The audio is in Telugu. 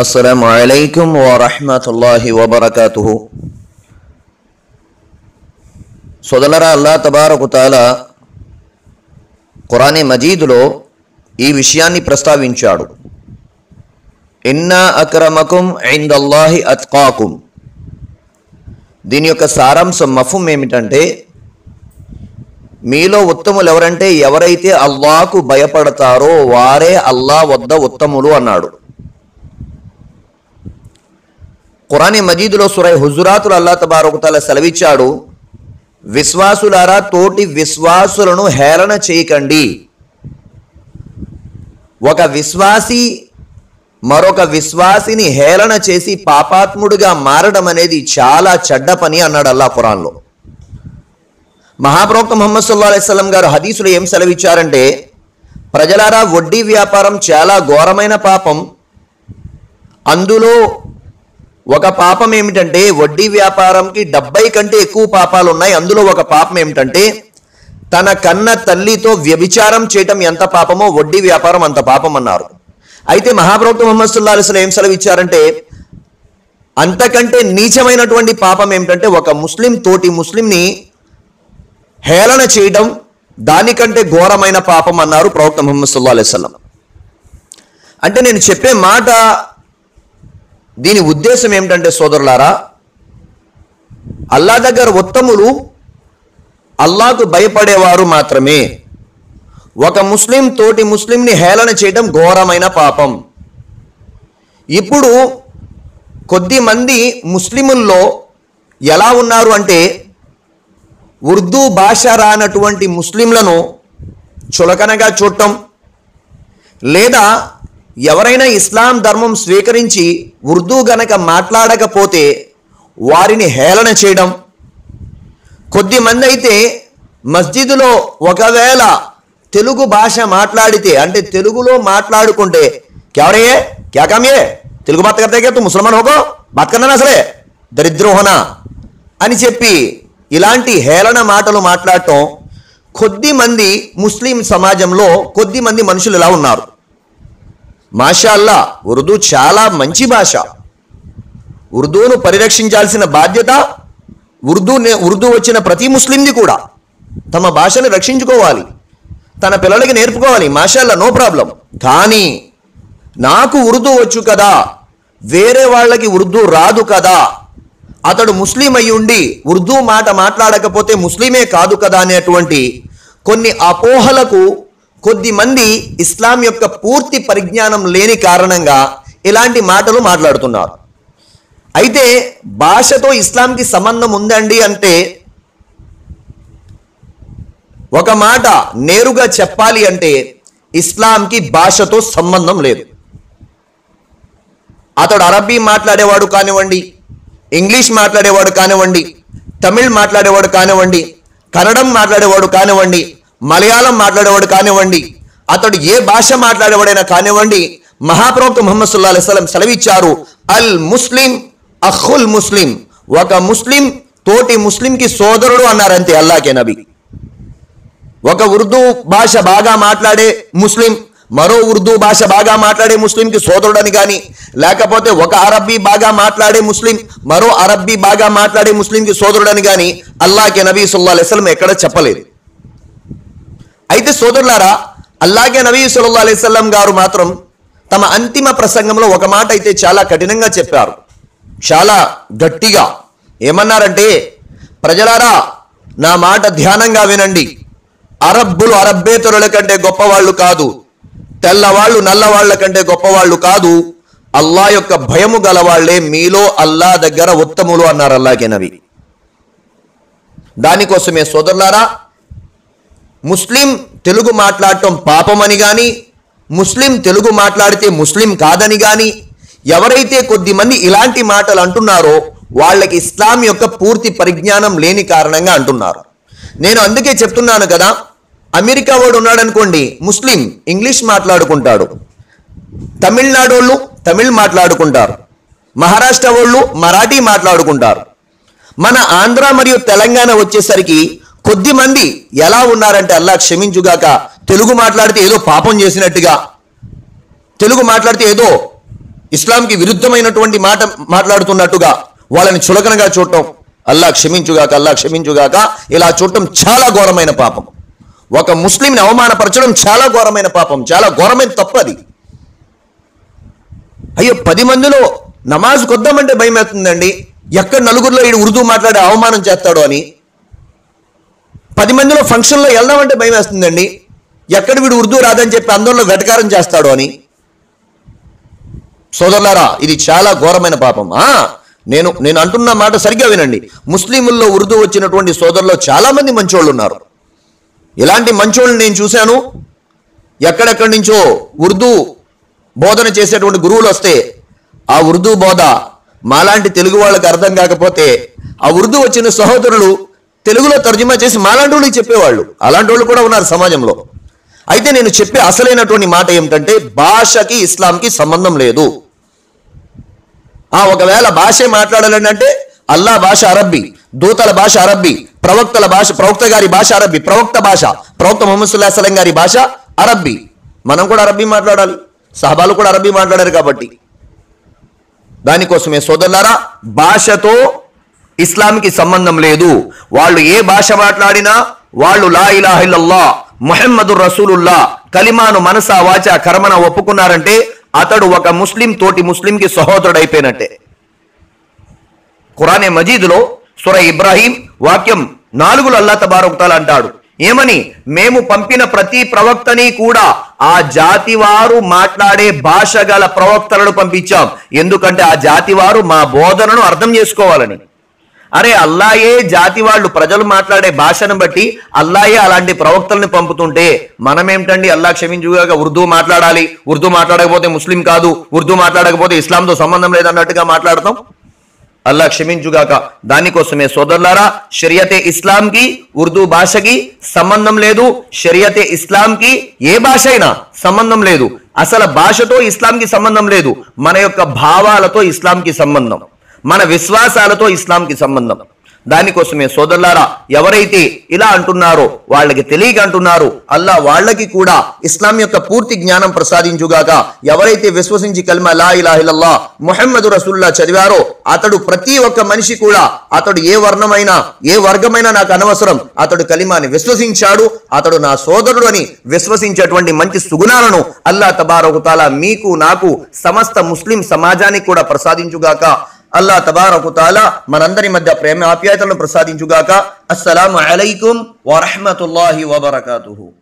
السلام عليكم ورحمة الله وبركاته సోదలరా అల్లా తబారకు తాల ఖురానే మజీదులో ఈ విషయాన్ని ప్రస్తావించాడు ఇన్నా అక్రమకుం ఇందల్లాహి అత్కాకుం దీని యొక్క సారాంశం మఫం ఏమిటంటే మీలో ఉత్తములు ఎవరంటే ఎవరైతే అల్లాకు భయపడతారో వారే అల్లా వద్ద ఉత్తములు అన్నాడు ఖురాని మజీదులో సురై హుజురాతులు అల్లా తబారకుతాల సెలవిచ్చాడు విశ్వాసులారా తోటి విశ్వాసులను హేళన చేయకండి ఒక విశ్వాసి మరొక విశ్వాసిని హేళన చేసి పాపాత్ముడిగా మారడం అనేది చాలా చెడ్డ పని అన్నాడు అల్లా ఖురాన్లో మహాప్రవక్త ముహమ్మద్ సల్లా అలైస్లం గారు హదీసులు ఏం సెలవిచ్చారంటే ప్రజలారా వడ్డీ వ్యాపారం చాలా ఘోరమైన పాపం అందులో ఒక పాపం ఏమిటంటే వడ్డీ వ్యాపారంకి డెబ్బై కంటే ఎక్కువ పాపాలు ఉన్నాయి అందులో ఒక పాపం ఏమిటంటే తన కన్న తల్లితో వ్యభిచారం చేయటం ఎంత పాపమో వడ్డీ వ్యాపారం అంత పాపం అన్నారు అయితే మహాప్రవక్త ముహమ్మద్ సుల్లా అలిస్లం ఏం సెలవిచ్చారంటే అంతకంటే నీచమైనటువంటి పాపం ఏమిటంటే ఒక ముస్లిం తోటి ముస్లింని హేళన చేయడం దానికంటే ఘోరమైన పాపం అన్నారు ప్రవక్త ముహమ్మద్ సుల్లా అలైవల్లం అంటే నేను చెప్పే మాట దీని ఉద్దేశం ఏమిటంటే సోదరులారా అల్లా దగ్గర ఉత్తములు అల్లాకు భయపడేవారు మాత్రమే ఒక ముస్లిం తోటి ముస్లింని హేళన చేయడం ఘోరమైన పాపం ఇప్పుడు కొద్ది మంది ముస్లిముల్లో ఎలా ఉన్నారు అంటే ఉర్దూ భాష రానటువంటి ముస్లింలను చులకనగా చూడటం లేదా ఎవరైనా ఇస్లాం ధర్మం స్వీకరించి ఉర్దూ గనక మాట్లాడకపోతే వారిని హేళన చేయడం కొద్ది మంది అయితే మస్జిదులో ఒకవేళ తెలుగు భాష మాట్లాడితే అంటే తెలుగులో మాట్లాడుకుంటే క్యావరయ్యే క్యా కామ్యే తెలుగు బాత్ కర్తే తు ముసల్మాన్ హోగో బాత్ కన్నా అసలే దరిద్రోహనా అని చెప్పి ఇలాంటి హేళన మాటలు మాట్లాడటం కొద్ది మంది ముస్లిం సమాజంలో కొద్ది మంది మనుషులు ఇలా ఉన్నారు మాషాల్లా ఉర్దూ చాలా మంచి భాష ఉర్దూను పరిరక్షించాల్సిన బాధ్యత ఉర్దూ నే- ఉర్దూ వచ్చిన ప్రతి ముస్లింది కూడా తమ భాషను రక్షించుకోవాలి తన పిల్లలకి నేర్పుకోవాలి మాషాల్లా నో ప్రాబ్లం కానీ నాకు ఉర్దూ వచ్చు కదా వేరే వాళ్ళకి ఉర్దూ రాదు కదా అతడు ముస్లిం అయి ఉండి ఉర్దూ మాట మాట్లాడకపోతే ముస్లిమే కాదు కదా అనేటువంటి కొన్ని అపోహలకు కొద్ది మంది ఇస్లాం యొక్క పూర్తి పరిజ్ఞానం లేని కారణంగా ఇలాంటి మాటలు మాట్లాడుతున్నారు అయితే భాషతో ఇస్లాంకి సంబంధం ఉందండి అంటే ఒక మాట నేరుగా చెప్పాలి అంటే ఇస్లాంకి భాషతో సంబంధం లేదు అతడు అరబీ మాట్లాడేవాడు కానివ్వండి ఇంగ్లీష్ మాట్లాడేవాడు కానివ్వండి తమిళ్ మాట్లాడేవాడు కానివ్వండి కన్నడం మాట్లాడేవాడు కానివ్వండి మలయాళం మాట్లాడేవాడు కానివ్వండి అతడు ఏ భాష మాట్లాడేవాడైనా కానివ్వండి మహాప్రవక్త ముహమ్మద్ సుల్లా అలైస్లం సెలవిచ్చారు అల్ ముస్లిం అహుల్ ముస్లిం ఒక ముస్లిం తోటి ముస్లింకి సోదరుడు అన్నారంతే అల్లాకే నబీ ఒక ఉర్దూ భాష బాగా మాట్లాడే ముస్లిం మరో ఉర్దూ భాష బాగా మాట్లాడే ముస్లింకి సోదరుడని కానీ లేకపోతే ఒక అరబ్బీ బాగా మాట్లాడే ముస్లిం మరో అరబ్బీ బాగా మాట్లాడే ముస్లింకి సోదరుడని కానీ అల్లాకే నబీ సుల్లా అలైస్లం ఎక్కడ చెప్పలేదు అయితే సోదరులారా అల్లాగే నబీ సుల్లా అలైస్లం గారు మాత్రం తమ అంతిమ ప్రసంగంలో ఒక మాట అయితే చాలా కఠినంగా చెప్పారు చాలా గట్టిగా ఏమన్నారంటే ప్రజలారా నా మాట ధ్యానంగా వినండి అరబ్బులు అరబ్బేతరుల కంటే గొప్పవాళ్ళు కాదు తెల్లవాళ్ళు నల్లవాళ్ల కంటే గొప్పవాళ్ళు కాదు అల్లా యొక్క భయము గలవాళ్లే మీలో అల్లా దగ్గర ఉత్తములు అన్నారు అల్లాగే నవి దానికోసమే సోదరులారా ముస్లిం తెలుగు మాట్లాడటం పాపమని కానీ ముస్లిం తెలుగు మాట్లాడితే ముస్లిం కాదని కానీ ఎవరైతే కొద్ది మంది ఇలాంటి మాటలు అంటున్నారో వాళ్ళకి ఇస్లాం యొక్క పూర్తి పరిజ్ఞానం లేని కారణంగా అంటున్నారు నేను అందుకే చెప్తున్నాను కదా అమెరికా వాడు ఉన్నాడు అనుకోండి ముస్లిం ఇంగ్లీష్ మాట్లాడుకుంటాడు తమిళనాడు వాళ్ళు తమిళ్ మాట్లాడుకుంటారు మహారాష్ట్ర వాళ్ళు మరాఠీ మాట్లాడుకుంటారు మన ఆంధ్ర మరియు తెలంగాణ వచ్చేసరికి కొద్ది మంది ఎలా ఉన్నారంటే అల్లా క్షమించుగాక తెలుగు మాట్లాడితే ఏదో పాపం చేసినట్టుగా తెలుగు మాట్లాడితే ఏదో ఇస్లాంకి విరుద్ధమైనటువంటి మాట మాట్లాడుతున్నట్టుగా వాళ్ళని చులకనగా చూడటం అల్లా క్షమించుగాక అల్లా క్షమించుగాక ఇలా చూడటం చాలా ఘోరమైన పాపం ఒక ముస్లింని అవమానపరచడం చాలా ఘోరమైన పాపం చాలా ఘోరమైన తప్పు అది అయ్యో పది మందిలో నమాజ్ కొద్దామంటే భయం అవుతుందండి ఎక్కడ నలుగురిలో ఈడు ఉర్దూ మాట్లాడే అవమానం చేస్తాడో అని పది మందిలో ఫంక్షన్లో వెళ్దామంటే భయం వేస్తుందండి ఎక్కడ వీడు ఉర్దూ రాదని చెప్పి అందరిలో వెటకారం చేస్తాడో అని సోదరులారా ఇది చాలా ఘోరమైన పాపం ఆ నేను నేను అంటున్న మాట సరిగ్గా వినండి ముస్లింల్లో ఉర్దూ వచ్చినటువంటి సోదరుల్లో చాలా మంది మంచోళ్ళు ఉన్నారు ఇలాంటి మంచోళ్ళని నేను చూశాను ఎక్కడెక్కడి నుంచో ఉర్దూ బోధన చేసేటువంటి గురువులు వస్తే ఆ ఉర్దూ బోధ మాలాంటి తెలుగు వాళ్ళకి అర్థం కాకపోతే ఆ ఉర్దూ వచ్చిన సహోదరులు తెలుగులో తర్జుమా చేసి మాలాంటి వాళ్ళకి చెప్పేవాళ్ళు అలాంటి వాళ్ళు కూడా ఉన్నారు సమాజంలో అయితే నేను చెప్పే అసలైనటువంటి మాట ఏమిటంటే భాషకి ఇస్లాంకి సంబంధం లేదు ఆ ఒకవేళ భాషే మాట్లాడాలని అంటే అల్లా భాష అరబ్బీ దూతల భాష అరబ్బీ ప్రవక్తల భాష ప్రవక్త గారి భాష అరబ్బీ ప్రవక్త భాష ప్రవక్త మొహమ్మద్ సుల్లా సలం గారి భాష అరబ్బీ మనం కూడా అరబ్బీ మాట్లాడాలి సహబాలు కూడా అరబ్బీ మాట్లాడారు కాబట్టి దానికోసమే సోదరులారా భాషతో ఇస్లాంకి సంబంధం లేదు వాళ్ళు ఏ భాష మాట్లాడినా వాళ్ళు లా ఇలాహిల్లల్లా ముహమ్మదు రసూలుల్లా కలిమాను మనసా వాచ కర్మన ఒప్పుకున్నారంటే అతడు ఒక ముస్లిం తోటి ముస్లింకి సహోదరుడైపోయినట్టే ఖురానే మజీదులో సుర ఇబ్రాహీం వాక్యం నాలుగులు అల్లా తబారొక్తాలు అంటాడు ఏమని మేము పంపిన ప్రతి ప్రవక్తని కూడా ఆ జాతి వారు మాట్లాడే భాష గల ప్రవక్తలను పంపించాం ఎందుకంటే ఆ జాతి వారు మా బోధనను అర్థం చేసుకోవాలని అరే అల్లాయే జాతి వాళ్ళు ప్రజలు మాట్లాడే భాషను బట్టి అల్లాయే అలాంటి ప్రవక్తల్ని పంపుతుంటే మనమేమిటండి అల్లా క్షమించుగా ఉర్దూ మాట్లాడాలి ఉర్దూ మాట్లాడకపోతే ముస్లిం కాదు ఉర్దూ మాట్లాడకపోతే ఇస్లాంతో సంబంధం లేదన్నట్టుగా మాట్లాడతాం అల్లా క్షమించుగాక దానికోసమే సోదరులారా షరియతే ఇస్లాంకి ఉర్దూ భాషకి సంబంధం లేదు షరియతే ఇస్లాంకి ఏ భాష అయినా సంబంధం లేదు అసలు భాషతో ఇస్లాంకి సంబంధం లేదు మన యొక్క భావాలతో ఇస్లాంకి సంబంధం మన విశ్వాసాలతో ఇస్లాంకి సంబంధం దానికోసమే సోదరులారా ఎవరైతే ఇలా అంటున్నారో వాళ్ళకి తెలియక అంటున్నారు అల్లా వాళ్ళకి కూడా ఇస్లాం యొక్క పూర్తి జ్ఞానం ప్రసాదించుగాక ఎవరైతే విశ్వసించి కల్మ లా ఇలాహిల్లా ముహమ్మదు రసూల్లా చదివారో అతడు ప్రతి ఒక్క మనిషి కూడా అతడు ఏ వర్ణమైనా ఏ వర్గమైనా నాకు అనవసరం అతడు కలిమాని విశ్వసించాడు అతడు నా సోదరుడు అని విశ్వసించేటువంటి మంచి సుగుణాలను అల్లా తబారకుతాలా మీకు నాకు సమస్త ముస్లిం సమాజానికి కూడా ప్రసాదించుగాక అల్లా తబారకు తాలా మనందరి మధ్య ప్రేమ ఆప్యాయతలను ప్రసాదించుగాక అస్సలాము అలైకుం వరహమతుల్లాహి వబర్కాతుహు